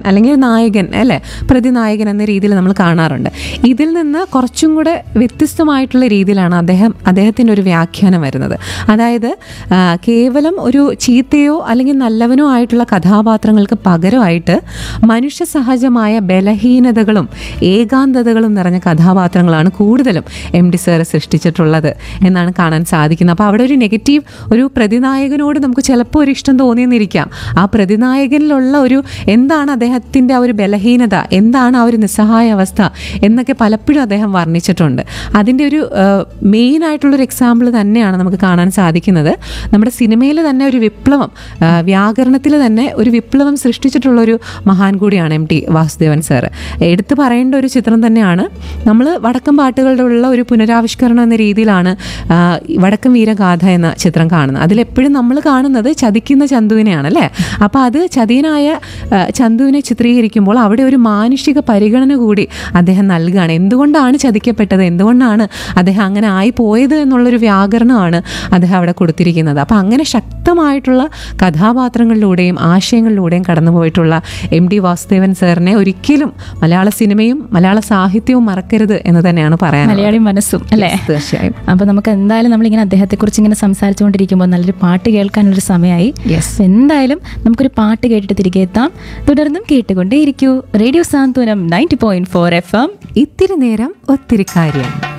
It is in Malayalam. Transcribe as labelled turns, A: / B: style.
A: അല്ലെങ്കിൽ നായകൻ അല്ലേ പ്രതിനായകൻ എന്ന രീതിയിൽ നമ്മൾ കാണാറുണ്ട് ഇതിൽ നിന്ന് കുറച്ചും കൂടെ വ്യത്യസ്തമായിട്ടുള്ള രീതിയിലാണ് അദ്ദേഹം അദ്ദേഹത്തിൻ്റെ ഒരു വ്യാഖ്യാനം വരുന്നത് അതായത് ആ, കേവലം ഒരു ചീത്തയോ അല്ലെങ്കിൽ നല്ലവനോ ആയിട്ടുള്ള കഥാപാത്രങ്ങൾക്ക് പകരമായിട്ട് മനുഷ്യ സഹജമായ ബലഹീനതകളും ഏകാന്തതകളും നിറഞ്ഞ കഥാപാത്രങ്ങളാണ് കൂടുതലും എം ഡി സാറ് സൃഷ്ടിച്ചിട്ടുള്ളത് എന്നാണ് കാണാൻ സാധിക്കുന്നത് അപ്പോൾ അവിടെ ഒരു നെഗറ്റീവ് ഒരു പ്രതിനായകനോട് നമുക്ക് ചിലപ്പോൾ ഒരു ഇഷ്ടം തോന്നിയെന്നിരിക്കാം ആ പ്രതിനായകനിലുള്ള ഒരു എന്താണ് അദ്ദേഹത്തിൻ്റെ ആ ഒരു ബലഹീനത എന്താണ് ആ ഒരു നിസ്സഹായ അവസ്ഥ എന്നൊക്കെ പലപ്പോഴും അദ്ദേഹം വർണ്ണിച്ചിട്ടുണ്ട് അതിൻ്റെ ഒരു മെയിൻ ആയിട്ടുള്ളൊരു എക്സാമ്പിൾ തന്നെയാണ് നമുക്ക് കാണാൻ സാധിക്കുന്നത് നമ്മുടെ സിനിമയിൽ തന്നെ ഒരു വിപ്ലവം വ്യാകരണത്തിൽ തന്നെ ഒരു വിപ്ലവം സൃഷ്ടിച്ചിട്ടുള്ളൊരു മഹാൻ കൂടിയാണ് എം ടി വാസുദേവൻ സാറ് എടുത്തു പറയേണ്ട ഒരു ചിത്രം തന്നെയാണ് നമ്മൾ വടക്കം പാട്ടുകളുടെ ഉള്ള ഒരു പുനരാവിഷ്കരണം എന്ന രീതിയിലാണ് ആ, വടക്കം വീരഗാഥ എന്ന ചിത്രം കാണുന്നത് അതിലെപ്പോഴും നമ്മൾ കാണുന്നത് ചതിക്കുന്ന ചന്തുവിനെയാണ് അല്ലേ അപ്പോൾ അത് ചതിയനായ ആ, ചന്തുവിനെ ചിത്രീകരിക്കുമ്പോൾ അവിടെ ഒരു മാനുഷിക പരിഗണന കൂടി അദ്ദേഹം നൽകുകയാണ് എന്തുകൊണ്ടാണ് ചതിക്കപ്പെട്ടത് എന്തുകൊണ്ടാണ് അദ്ദേഹം അങ്ങനെ ആയി പോയത് എന്നുള്ളൊരു വ്യാകരണമാണ് അദ്ദേഹം അവിടെ കൊടുത്തിരിക്കുന്നത് അപ്പോൾ അങ്ങനെ ശക്തമായിട്ടുള്ള കഥാപാത്രങ്ങളിലൂടെയും ആശയങ്ങളിലൂടെയും കടന്നുപോയിട്ടുള്ള എം ഡി വാസുദേവൻ സാറിനെ ഒരിക്കലും മലയാള സിനിമയും മലയാള സാഹിത്യവും മറക്കരുത് എന്ന് തന്നെയാണ് പറയാൻ
B: മലയാളി മനസ്സും അല്ലേ
A: തീർച്ചയായും
B: അപ്പൊ നമുക്ക് എന്തായാലും നമ്മളിങ്ങനെ അദ്ദേഹത്തെ കുറിച്ച് ഇങ്ങനെ സംസാരിച്ചുകൊണ്ടിരിക്കുമ്പോൾ നല്ലൊരു പാട്ട് കേൾക്കാനൊരു സമയമായി
A: Yes.
B: അപ്പൊ എന്തായാലും നമുക്കൊരു പാട്ട് കേട്ടിട്ട് തിരികെ എത്താം തുടർന്നും കേട്ടുകൊണ്ടേയിരിക്കൂ radio Santhwanam ninety point four F M
A: ഇത്തിരി നേരം ഒത്തിരി കാര്യം